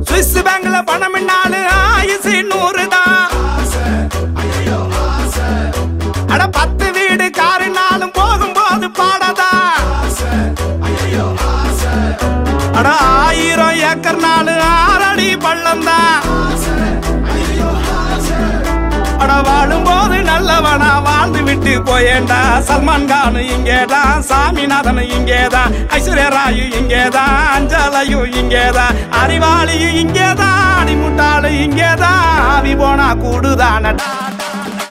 Swiss பேங்க்ல பணம் இன்னாலும் ஆயுசு நூறு தான் அட பத்து வீடு காருனாலும் போகும்போது பாடதா அட ஆயிரம் ஏக்கர் நாலு ஆறடி பள்ளம் தான் அட வாழும்போது நல்லவனா வாழ்ந்து விட்டு போயேண்டா சல்மான் கான் இங்கேதான் சாமிநாதன் இங்கேதான் ஐஸ்வர்யா ராயு இங்கேதான் அஞ்சலையும் இங்கேதான் அறிவாளியும் இங்கேதான் அடிமுட்டாளு இங்கேதான் ஆவி போனா கூடுதானடா